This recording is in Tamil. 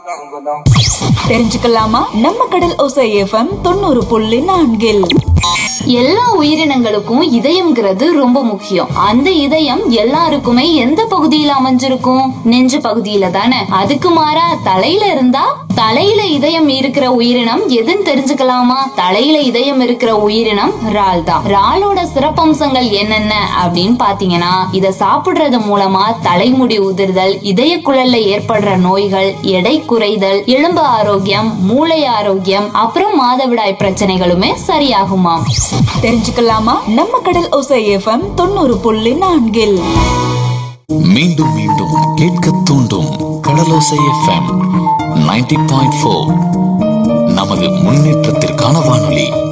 தெரிஞ்சுக்கலாமா நம்ம கடல் ஓசை எஃப்எம் தொண்ணூறு புள்ளி நான்கில் எல்லா உயிரினங்களுக்கும் இதயம்ங்கிறது ரொம்ப முக்கியம் அந்த இதயம் எல்லாருக்குமே எந்த பகுதியில அமைஞ்சிருக்கும் நெஞ்சு பகுதியில தானே அதுக்கு மாறா தலையில இருந்தா தலையில இதயம் இருக்கிற உயிரினம் எதுன்னு தெரிஞ்சுக்கலாமா தலையில இதயம் இருக்கிற உயிரினம் இறால் தான் இறாலோட சிறப்பம்சங்கள் என்னென்ன அப்படின்னு பாத்தீங்கன்னா இத சாப்பிடுறது மூலமா தலைமுடி உதிர்தல் இதய குழல்ல ஏற்படுற நோய்கள் எடை குறைதல் எலும்பு ஆரோக்கியம் மூளை ஆரோக்கியம் அப்புறம் மாதவிடாய் பிரச்சனைகளுமே சரியாகுமாம் தெரிஞ்சுக்கலாமா நம்ம கடல் ஓசை எஃப்எம் தொண்ணூறு புள்ளி நான்கில் மீண்டும் மீண்டும் கேட்க தூண்டும் Kadalosai FM ninety point four நமது முன்னேற்றத்திற்கான வானொலி